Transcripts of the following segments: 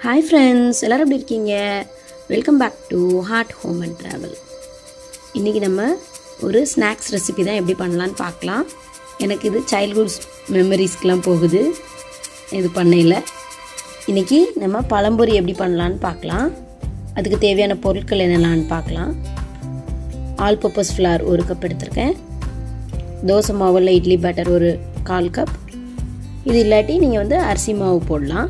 hi friends எல்லோரும் எப்படி இருக்கீங்க welcome back to heart home and travel இன்றைக்கி நம்ம ஒரு ஸ்நாக்ஸ் ரெசிபி தான் எப்படி பண்ணலான்னு பார்க்கலாம் எனக்கு இது சைல்ட்ஹுட் மெமரிஸ்க்கெலாம் போகுது இது பண்ணையில் இன்றைக்கி நம்ம பழம்பொரி எப்படி பண்ணலான்னு பார்க்கலாம் அதுக்கு தேவையான பொருட்கள் என்னெல்லாம்னு பார்க்கலாம் ஆல் பர்பஸ் ஃப்ளார் ஒரு கப் எடுத்திருக்கேன் தோசை மாவில் இட்லி பேட்டர் ஒரு கால் கப் இது இல்லாட்டி நீங்கள் வந்து அரிசி மாவு போடலாம்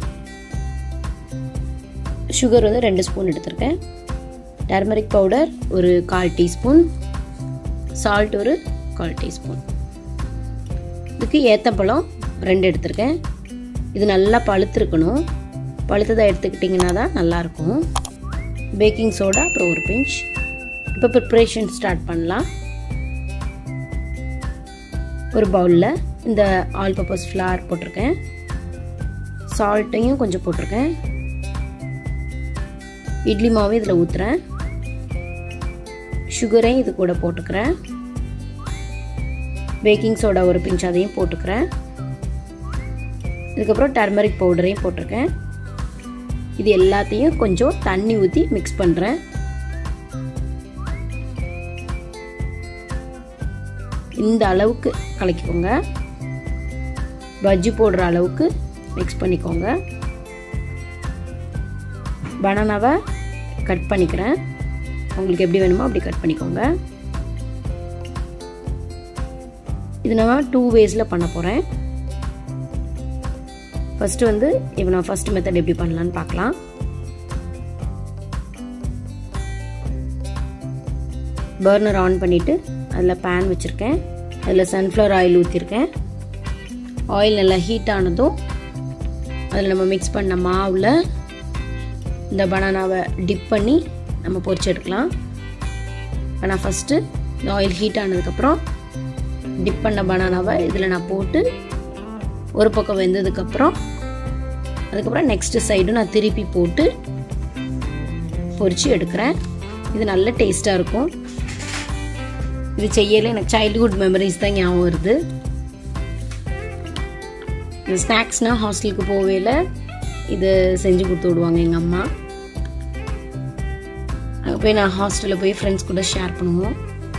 சுகர் வந்து ரெண்டு ஸ்பூன் எடுத்திருக்கேன் டர்மரிக் பவுடர் ஒரு கால் டீஸ்பூன் சால்ட் ஒரு கால் டீஸ்பூன் இதுக்கு ஏத்தப்பழம் ரெண்டு எடுத்திருக்கேன் இது நல்லா பழுத்திருக்கணும் பழுத்ததாக எடுத்துக்கிட்டிங்கன்னா தான் நல்லாயிருக்கும் பேக்கிங் சோடா அப்புறம் ஒரு பிஞ்ச் இப்போ ப்ரிப்ரேஷன் ஸ்டார்ட் பண்ணலாம் ஒரு பவுலில் இந்த ஆல் பர்பஸ் ஃப்ளார் போட்டிருக்கேன் சால்ட்டையும் கொஞ்சம் போட்டிருக்கேன் இட்லி மாவும் இதில் ஊற்றுறேன் சுகரையும் இது கூட போட்டுக்கிறேன் பேக்கிங் சோடா ஒரு பிஞ்ச் அதையும் போட்டுக்கிறேன் இதுக்கப்புறம் டர்மரிக் பவுடரையும் போட்டிருக்கேன் இது எல்லாத்தையும் கொஞ்சம் தண்ணி ஊற்றி மிக்ஸ் பண்ணுறேன் இந்த அளவுக்கு கலக்கிக்கோங்க பஜ்ஜி போடுற அளவுக்கு மிக்ஸ் பண்ணிக்கோங்க பனானாவை கட் பண்ணிக்கிறேன் உங்களுக்கு எப்படி வேணுமோ அப்படி கட் பண்ணிக்கோங்க இது நான் டூ வேஸில் பண்ண போகிறேன் ஃபஸ்ட்டு வந்து இப்போ நான் ஃபஸ்ட் மெத்தட் எப்படி பண்ணலான்னு பார்க்கலாம் பர்னர் ஆன் பண்ணிவிட்டு அதில் பேன் வச்சுருக்கேன் அதில் சன்ஃப்ளவர் ஆயில் ஊற்றிருக்கேன் ஆயில் நல்லா ஹீட் ஆனதும் அதில் நம்ம மிக்ஸ் பண்ண மாவில் இந்த பனானாவை டிப் பண்ணி நம்ம பொரிச்சு எடுக்கலாம் இப்போ நான் ஃபஸ்ட்டு இந்த ஆயில் ஹீட் ஆனதுக்கப்புறம் டிப் பண்ண பனானாவை இதில் நான் போட்டு ஒரு பக்கம் வெந்ததுக்கப்புறம் அதுக்கப்புறம் நெக்ஸ்ட்டு சைடும் நான் திருப்பி போட்டு பொரித்து எடுக்கிறேன் இது நல்ல டேஸ்ட்டாக இருக்கும் இது செய்யல எனக்கு சைல்ட்ஹுட் மெமரிஸ் தான் ஞாபகம் வருது இந்த ஸ்நாக்ஸ்னால் ஹாஸ்டலுக்கு போவேல இது செஞ்சு கொடுத்து விடுவாங்க எங்கள் அம்மா அங்கே போய் நான் ஹாஸ்டலில் போய் ஃப்ரெண்ட்ஸ் கூட ஷேர் பண்ணுவோம்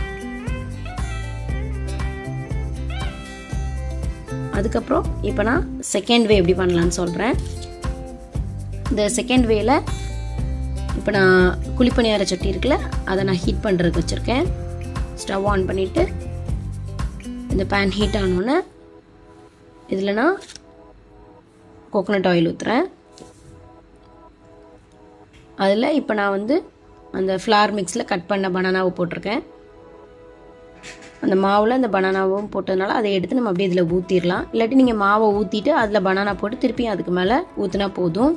அதுக்கப்புறம் இப்போ நான் செகண்ட் வே எப்படி பண்ணலான்னு சொல்கிறேன் இந்த செகண்ட் வேல இப்போ நான் குழிப்பணியார சட்டி இருக்குல்ல அதை நான் ஹீட் பண்ணுறதுக்கு வச்சுருக்கேன் ஸ்டவ் ஆன் பண்ணிவிட்டு இந்த பேன் ஹீட் ஆனோடனே இதில் நான் கோகோனட் ஆயில் ஊற்றுறேன் அதில் இப்போ நான் வந்து அந்த ஃப்ளார் மிக்ஸில் கட் பண்ண பனானாவை போட்டிருக்கேன் அந்த மாவில் அந்த பனானாவும் போட்டதுனால அதை எடுத்து நம்ம அப்படியே இதில் ஊற்றிடலாம் இல்லாட்டி நீங்கள் மாவை ஊற்றிட்டு அதில் பனானா போட்டு திருப்பியும் அதுக்கு மேலே ஊற்றினா போதும்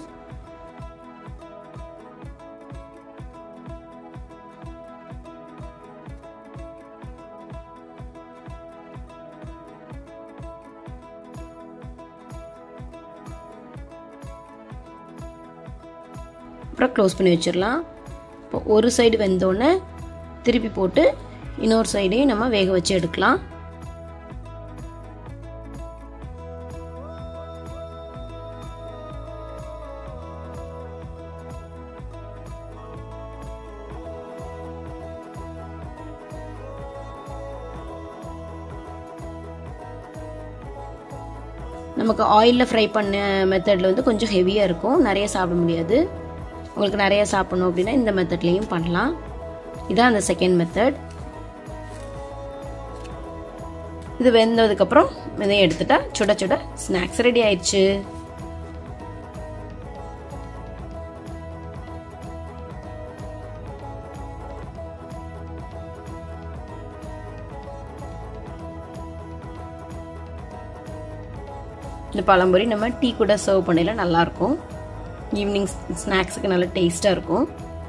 அப்புறம் க்ளோஸ் பண்ணி வச்சிடலாம் இப்போ ஒரு சைடு வெந்தோடனே திருப்பி போட்டு இன்னொரு சைடையும் நம்ம வேக வச்சு எடுக்கலாம் நமக்கு ஆயிலில் ஃப்ரை பண்ண மெத்தடில் வந்து கொஞ்சம் ஹெவியாக இருக்கும் நிறைய சாப்பிட முடியாது உங்களுக்கு நிறைய சாப்பிடணும் அப்படின்னா இந்த மெத்தட்லேயும் பண்ணலாம் இதான் அந்த செகண்ட் மெத்தட் இது வெந்ததுக்கப்புறம் இதையும் எடுத்துட்டா சுட சுட ஸ்நாக்ஸ் ரெடி ஆயிடுச்சு இந்த பழம்பொரி நம்ம டீ கூட சர்வ் பண்ணல நல்லாயிருக்கும் ஈவினிங் ஸ்நாக்ஸுக்கு நல்ல டேஸ்ட்டாக இருக்கும்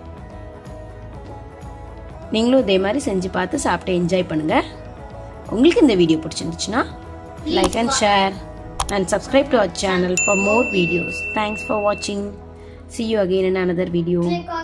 நீங்களும் இதே மாதிரி செஞ்சு பார்த்து சாப்பிட்டு என்ஜாய் பண்ணுங்கள் உங்களுக்கு இந்த வீடியோ பிடிச்சிருந்துச்சுன்னா like and share and subscribe to our channel for more videos thanks for வாட்சிங் see you again in another video